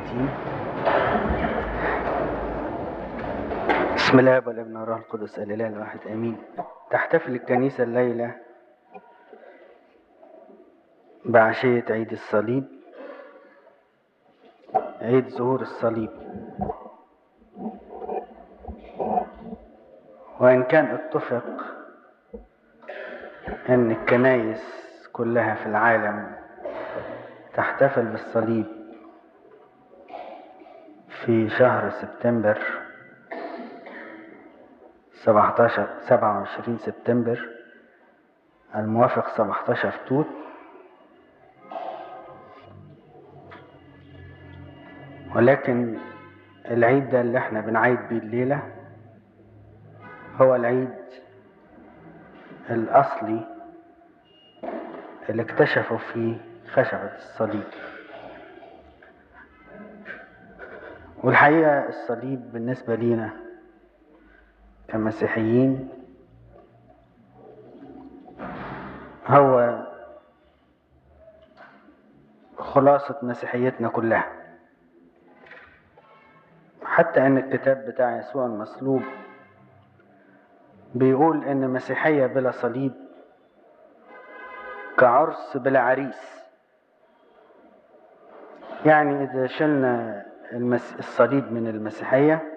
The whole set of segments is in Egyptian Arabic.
30 بسم الله والابن والروح القدس الاله الواحد امين تحتفل الكنيسه الليله بعشيه عيد الصليب عيد ظهور الصليب وان كان اتفق ان الكنايس كلها في العالم تحتفل بالصليب في شهر سبتمبر 17 27 سبتمبر الموافق 17 توت ولكن العيد ده اللي احنا بنعيد بيه الليلة هو العيد الأصلي اللي اكتشفوا فيه خشبة الصليب والحقيقة الصليب بالنسبة لينا كمسيحيين هو خلاصة مسيحيتنا كلها حتى ان الكتاب بتاع يسوع المصلوب بيقول ان مسيحية بلا صليب كعرس بلا عريس يعني اذا شلنا المس... الصليب من المسيحية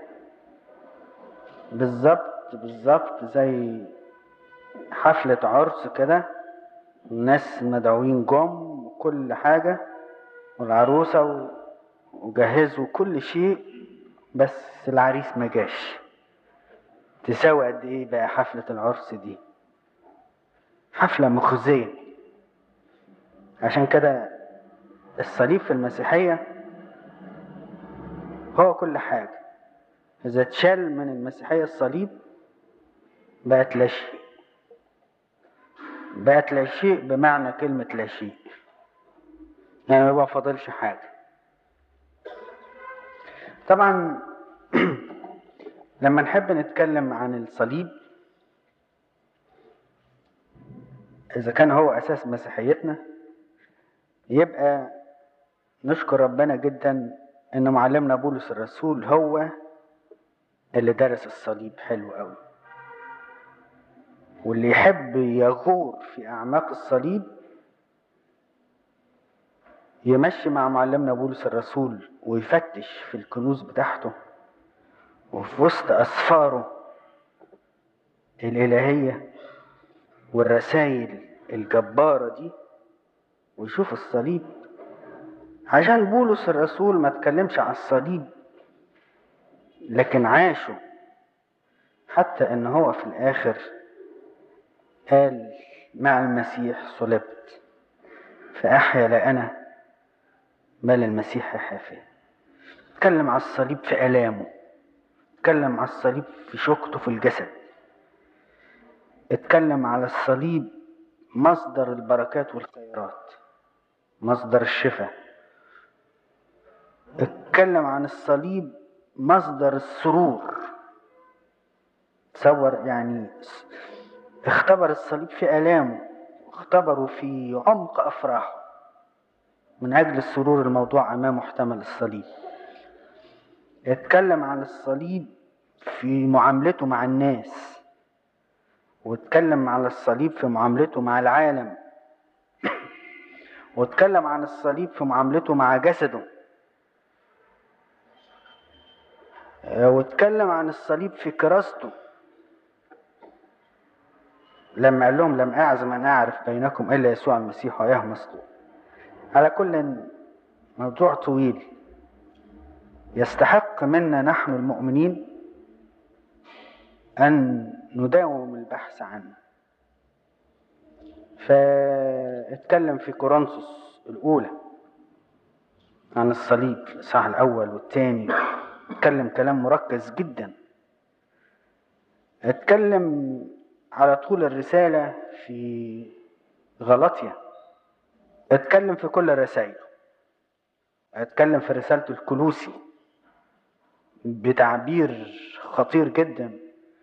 بالظبط بالظبط زي حفلة عرس كده الناس مدعوين جم وكل حاجة والعروسة و... وجهزوا كل شيء بس العريس ما جاش تساوي قد ايه بقى حفلة العرس دي حفلة مخزية عشان كده الصليب في المسيحية هو كل حاجة إذا اتشال من المسيحية الصليب بقت لا شيء بقت لا شيء بمعنى كلمة لا شيء يعني ما فاضلش حاجة طبعا لما نحب نتكلم عن الصليب إذا كان هو أساس مسيحيتنا يبقى نشكر ربنا جدا إن معلمنا بولس الرسول هو اللي درس الصليب حلو قوي واللي يحب يغور في أعماق الصليب يمشي مع معلمنا بولس الرسول ويفتش في الكنوز بتاعته وفي وسط أسفاره الإلهية والرسائل الجبارة دي ويشوف الصليب عشان بولس الرسول ما تكلمش على الصليب لكن عاشوا حتى ان هو في الاخر قال مع المسيح صلبت فاحيا لا انا بل المسيح حافي اتكلم على الصليب في الامه اتكلم على الصليب في شوكته في الجسد اتكلم على الصليب مصدر البركات والخيرات مصدر الشفاء اتكلم عن الصليب مصدر السرور تصور يعني اختبر الصليب في آلامه اختبروا في عمق أفراحه من أجل السرور الموضوع أمام محتمل الصليب اتكلم عن الصليب في معاملته مع الناس واتكلم على الصليب في معاملته مع العالم واتكلم عن الصليب في معاملته مع جسده واتكلم عن الصليب في كراسته لما قال لهم لم أعزم أن أعرف بينكم إلا يسوع المسيح وإياه مصلوب على كل موضوع طويل يستحق منا نحن المؤمنين أن نداوم البحث عنه فاتكلم في كورنثوس الأولى عن الصليب الإصحاح الأول والثاني اتكلم كلام مركز جدا اتكلم على طول الرسالة في غلطية اتكلم في كل الرسائل اتكلم في رسالة الكلوسي بتعبير خطير جدا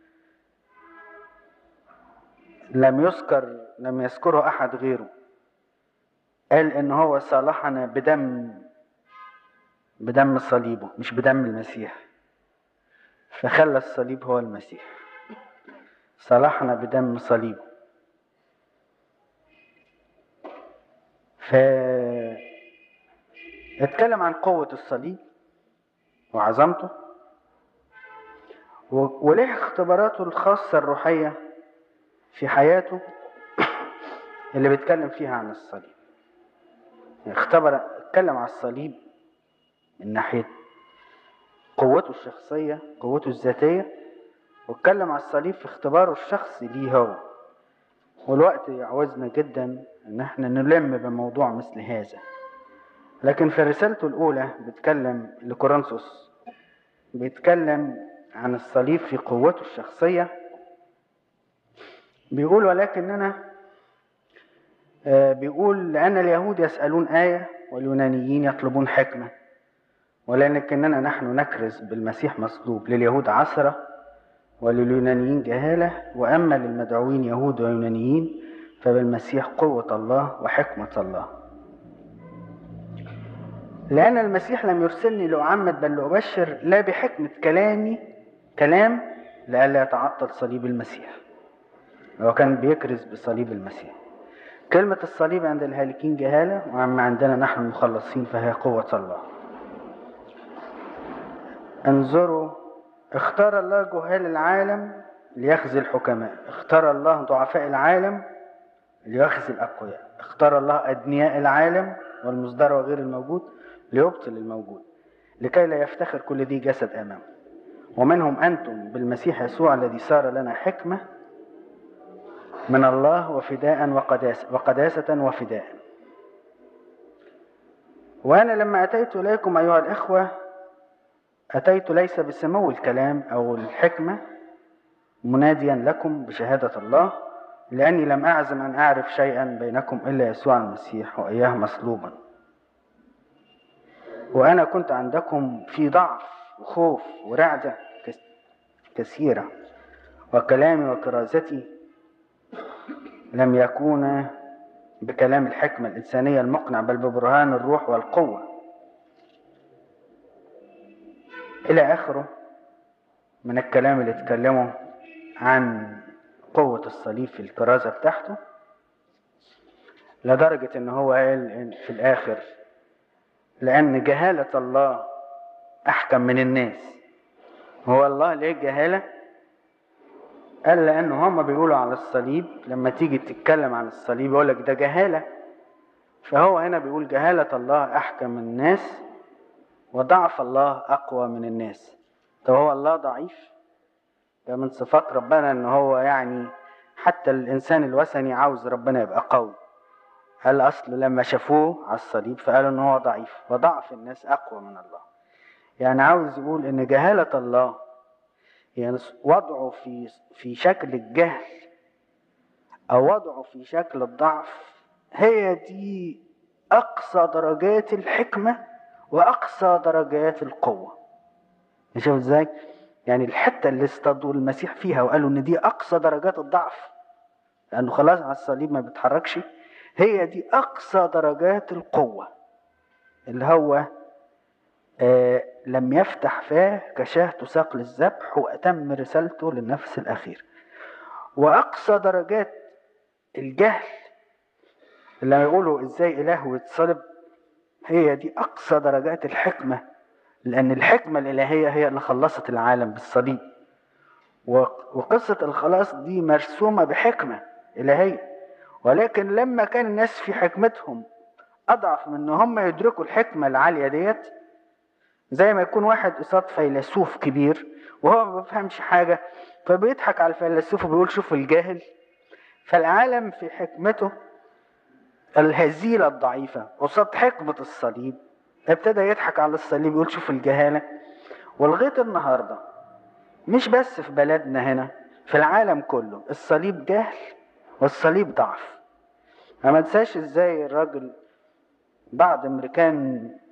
لم يذكر لم يذكره احد غيره قال ان هو صالحنا بدم بدم صليبه مش بدم المسيح فخلى الصليب هو المسيح صلحنا بدم صليبه ف اتكلم عن قوة الصليب وعظمته وليه اختباراته الخاصة الروحية في حياته اللي بيتكلم فيها عن الصليب اختبر اتكلم عن الصليب من ناحية قوته الشخصية قوته الذاتية واتكلم عن الصليب في اختباره الشخصي ليه هو والوقت يعوزنا جدا ان احنا نلم بموضوع مثل هذا لكن في رسالته الاولى بيتكلم لكورنثوس بيتكلم عن الصليب في قوته الشخصية بيقول ولكننا بيقول لأن اليهود يسألون آية واليونانيين يطلبون حكمة ولكننا نحن نكرز بالمسيح مصلوب لليهود عسرة ولليونانيين جهالة وأما للمدعوين يهود ويونانيين فبالمسيح قوة الله وحكمة الله لأن المسيح لم يرسلني لأعمد بل لأبشر لا بحكمة كلامي كلام لئلا يتعطل صليب المسيح هو كان بيكرز بصليب المسيح كلمة الصليب عند الهالكين جهالة وأما عندنا نحن المخلصين فهي قوة الله انظروا اختار الله جهال العالم ليخزي الحكماء اختار الله ضعفاء العالم ليخزي الأقوياء اختار الله أدنياء العالم والمصدر وغير الموجود ليبطل الموجود لكي لا يفتخر كل ذي جسد أمامه ومنهم أنتم بالمسيح يسوع الذي صار لنا حكمة من الله وفداء وقداسة, وقداسة وفداء وأنا لما أتيت إليكم أيها الإخوة أتيت ليس بسمو الكلام أو الحكمة مناديا لكم بشهادة الله لأني لم أعزم أن أعرف شيئا بينكم إلا يسوع المسيح وإياه مصلوبا وأنا كنت عندكم في ضعف وخوف ورعدة كثيرة وكلامي وكرازتي لم يكون بكلام الحكمة الإنسانية المقنع بل ببرهان الروح والقوة إلى آخره من الكلام اللي اتكلمه عن قوة الصليب في الكرازة بتاعته لدرجة إن هو قال في الآخر لأن جهالة الله أحكم من الناس هو الله ليه جهالة؟ قال لأن هما بيقولوا على الصليب لما تيجي تتكلم عن الصليب يقول لك ده جهالة فهو هنا بيقول جهالة الله أحكم من الناس وضعف الله أقوى من الناس طب هو الله ضعيف ده من صفات ربنا إن هو يعني حتى الإنسان الوثني عاوز ربنا يبقى قوي قال أصل لما شافوه على الصليب فقالوا إن هو ضعيف وضعف الناس أقوى من الله يعني عاوز يقول إن جهالة الله يعني وضعه في في شكل الجهل أو وضعه في شكل الضعف هي دي أقصى درجات الحكمة وأقصى درجات القوة شوف إزاي؟ يعني الحتة اللي استضوا المسيح فيها وقالوا إن دي أقصى درجات الضعف لأنه خلاص على الصليب ما بيتحركش هي دي أقصى درجات القوة اللي هو آه لم يفتح فاه كشاه تساق للذبح وأتم رسالته للنفس الأخير وأقصى درجات الجهل اللي يقولوا إزاي إله يتصلب هي دي أقصى درجات الحكمة لأن الحكمة الإلهية هي اللي خلصت العالم بالصليب وقصة الخلاص دي مرسومة بحكمة إلهية ولكن لما كان الناس في حكمتهم أضعف من إن هم يدركوا الحكمة العالية ديت زي ما يكون واحد قصاد فيلسوف كبير وهو ما بيفهمش حاجة فبيضحك على الفيلسوف وبيقول شوفوا الجاهل فالعالم في حكمته الهزيلة الضعيفة قصاد حكمة الصليب ابتدى يضحك على الصليب يقول شوف الجهالة ولغاية النهاردة مش بس في بلدنا هنا في العالم كله الصليب جهل والصليب ضعف ما تنساش ازاي الراجل بعض امريكان